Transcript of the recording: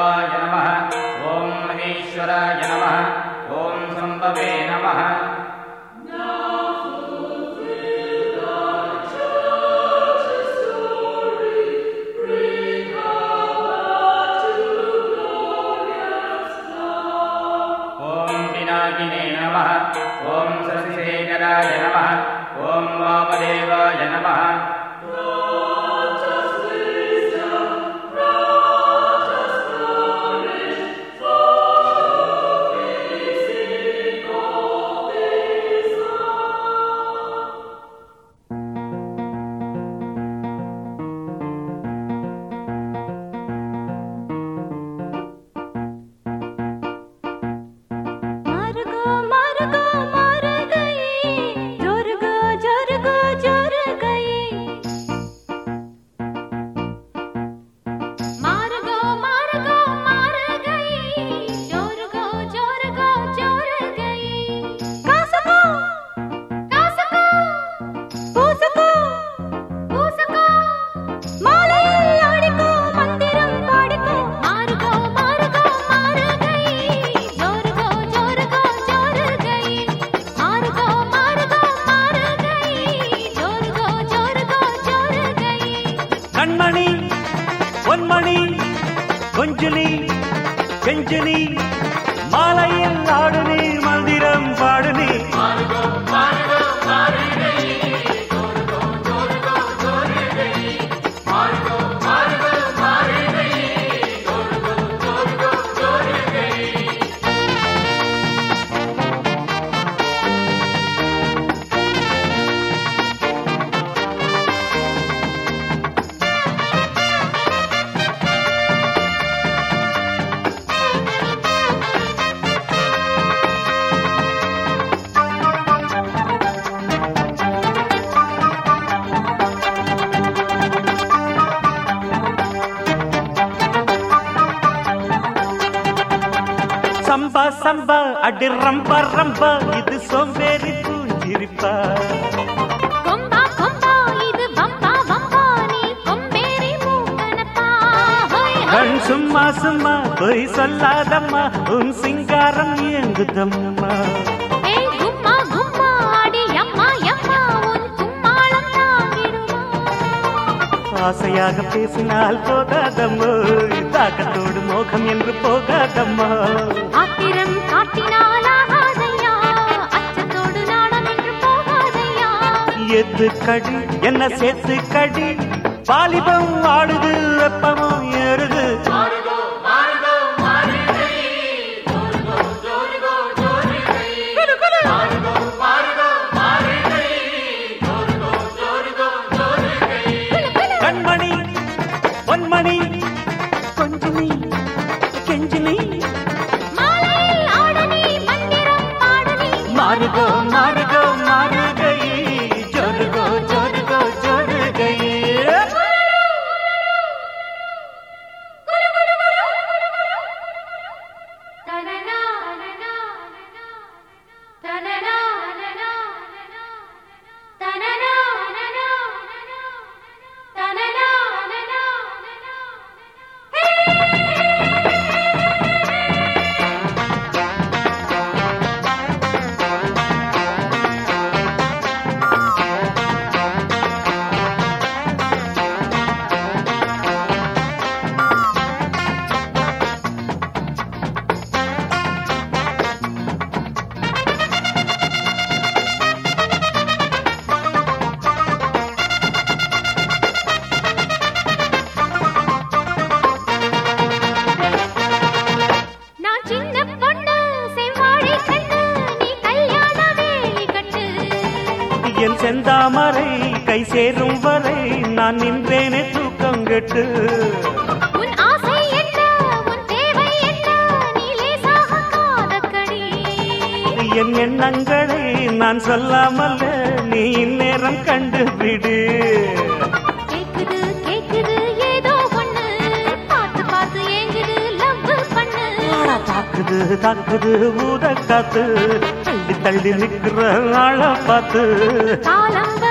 वामदेवाय नमः ॐ महेश्वराय नमः ॐ सम्भवे नमः ॐ पिनाकिने नमः ॐ शशिशेखराय नमः ॐ वामदेवाय नमः मार्गो मार्गो मार गई जोर गो जोर गो जोर गई मार्गो मार्गो मार गई जोर गो जोर गो जोर गई कासको कासको பூசக்கோ பூசக்கோ மாலையில் ஆடிக்கோ மந்திரம் பாடிக்கோ மாறுகோ மாறுகோ மாறுகை ஜோருகோ ஜோருகோ ஜோருகை மாறுகோ மாறுகோ மாறுகை ஜோருகோ ஜோருகோ ஜோருகை கண்மணி பொன்மணி கொஞ்சுனி கெஞ்சுனி மாலையில் ஆடு நீர் மந்திரம் பாடு நீ சம்பா சம்பா அடி ரம்பா ரம்பா இது சோம்பேறி பூஞ்சிரிப்பா கொம்பா கொம்பா இது வம்பா வம்பா நீ கொம்பேறி மூக்கனப்பா ஹோய் ஹோய் கண் சும்மா சும்மா பொய் சொல்லாதம்மா உன் சிங்காரம் இயங்குதம்மா ஏய் கும்மா கும்மா அடி அம்மா அம்மா உன் கும்மாளம் தாங்கிடுமா ஆசையாக பேசினால் போகாதம்மோ தாக்கத்தோடு மோகம் என்று போகாதம்மா ஆத்திரம் காட்டினால் ஆகாதையா அச்சத்தோடு நாணம் என்று போகாதையா எது கடி என்ன சேர்த்து கடி வாலிபம் ஆடுது வெப்பமும் ஏறுது கண்மணி பொன்மணி கொஞ்சினி கெஞ்சினி மாலையில் ஆடனி மந்திரம் பாடனி மாறுகோ மாறுகோ மாறுகை ஜோருகோ ஜோருகோ ஜோருகை தனனா தனனா தனனா தனனா தனனா நான் சின்ன பொண்ணு செவ்வாழை கண்ணு நீ கல்யாண வேலி கட்டு என் செந்தாமரை கை சேரும் வரை நான் நின்றேனே தூக்கம் கெட்டு உன் ஆசை என்ன உன் தேவை என்ன நீ லேசாக காதக்கடி என் எண்ணங்களை நான் சொல்லாமல் நீ இந்நேரம் கண்டுபிடு கேக்குது கேக்குது ஏதோ ஒண்ணு பார்த்து பார்த்து ஏங்குது லவ் பண்ணு தாக்குது தாக்குது ஊத காத்து தள்ளி தள்ளி நிக்கிற ஆள பார்த்து காலம்